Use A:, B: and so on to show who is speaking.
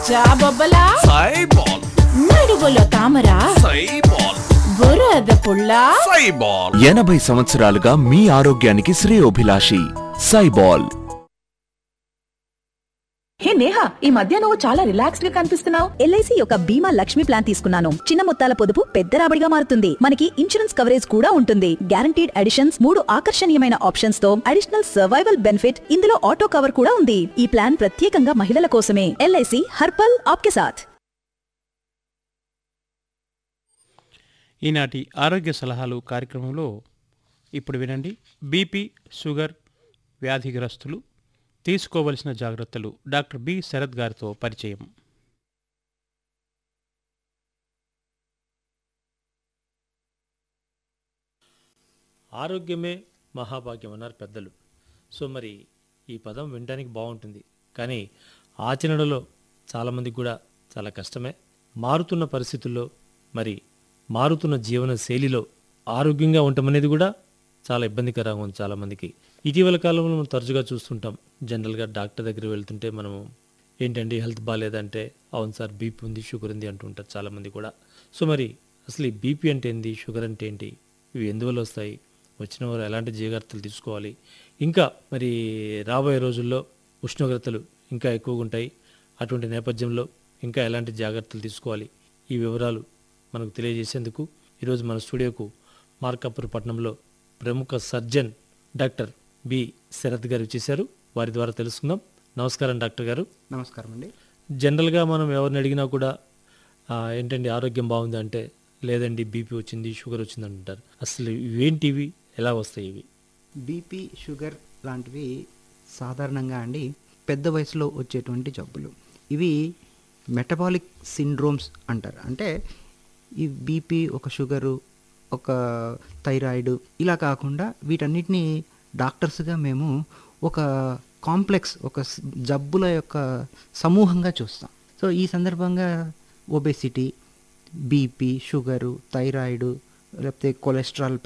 A: బొజ్జా బొబ్బలా
B: సైబాల్
A: నడుగులో తామర
B: సైబాల్
A: బురద పుల్ల
B: సైబాల్
C: ఎనభై సంవత్సరాలుగా మీ ఆరోగ్యానికి శ్రేయోభిలాషి సైబాల్
D: హే నేహా ఈ మధ్య నువ్వు చాలా రిలాక్స్డ్ గా కనిపిస్తున్నావు
E: ఎల్ఐసి యొక్క బీమా లక్ష్మి ప్లాన్ తీసుకున్నాను చిన్న మొత్తాల పొదుపు పెద్ద రాబడిగా మారుతుంది మనకి ఇన్సూరెన్స్ కవరేజ్ కూడా ఉంటుంది గ్యారంటీడ్ అడిషన్స్ మూడు ఆకర్షణీయమైన ఆప్షన్స్ తో అడిషనల్ సర్వైవల్ బెనిఫిట్ ఇందులో ఆటో కవర్ కూడా ఉంది ఈ ప్లాన్ ప్రత్యేకంగా మహిళల కోసమే ఎల్ఐసి హర్పల్ ఆప్కే సాథ్
F: ఈనాటి ఆరోగ్య సలహాలు కార్యక్రమంలో ఇప్పుడు వినండి బీపీ షుగర్ వ్యాధిగ్రస్తులు తీసుకోవలసిన జాగ్రత్తలు డాక్టర్ బి శరత్ గారితో పరిచయం
G: ఆరోగ్యమే మహాభాగ్యం అన్నారు పెద్దలు సో మరి ఈ పదం వినడానికి బాగుంటుంది కానీ ఆచరణలో చాలామందికి కూడా చాలా కష్టమే మారుతున్న పరిస్థితుల్లో మరి మారుతున్న జీవన శైలిలో ఆరోగ్యంగా ఉండటం అనేది కూడా చాలా ఇబ్బందికరంగా ఉంది చాలామందికి ఇటీవల కాలంలో మనం తరచుగా చూస్తుంటాం జనరల్గా డాక్టర్ దగ్గరికి వెళ్తుంటే మనము ఏంటండి హెల్త్ బాగాలేదంటే అవును సార్ బీపీ ఉంది షుగర్ ఉంది అంటుంటారు చాలామంది కూడా సో మరి అసలు ఈ బీపీ అంటే ఏంటి షుగర్ అంటే ఏంటి ఇవి ఎందువల్ల వస్తాయి వచ్చిన వారు ఎలాంటి జాగ్రత్తలు తీసుకోవాలి ఇంకా మరి రాబోయే రోజుల్లో ఉష్ణోగ్రతలు ఇంకా ఎక్కువగా ఉంటాయి అటువంటి నేపథ్యంలో ఇంకా ఎలాంటి జాగ్రత్తలు తీసుకోవాలి ఈ వివరాలు మనకు తెలియజేసేందుకు ఈరోజు మన స్టూడియోకు మార్కాపూర్ పట్టణంలో ప్రముఖ సర్జన్ డాక్టర్ బి శరత్ గారు వచ్చేసారు వారి ద్వారా తెలుసుకుందాం నమస్కారం డాక్టర్ గారు
H: నమస్కారం అండి
G: జనరల్గా మనం ఎవరిని అడిగినా కూడా "ఆ, ఏంటండి ఆరోగ్యం బాగుంది అంటే లేదండి బీపీ వచ్చింది షుగర్ వచ్చింది అంటారు అసలు ఇవేంటివి ఎలా వస్తాయి ఇవి
H: బీపీ షుగర్ లాంటివి సాధారణంగా అండి పెద్ద వయసులో వచ్చేటువంటి జబ్బులు ఇవి మెటబాలిక్ సిండ్రోమ్స్ అంటారు అంటే ఈ బీపీ ఒక షుగరు ఒక థైరాయిడ్ ఇలా కాకుండా వీటన్నిటిని డాక్టర్స్గా మేము ఒక కాంప్లెక్స్ ఒక స్- జబ్బుల యొక్క సమూహంగా చూస్తాం సో ఈ సందర్భంగా ఒబెసిటీ బీపీ షుగరు థైరాయిడ్ లేకపోతే కొలెస్ట్రాల్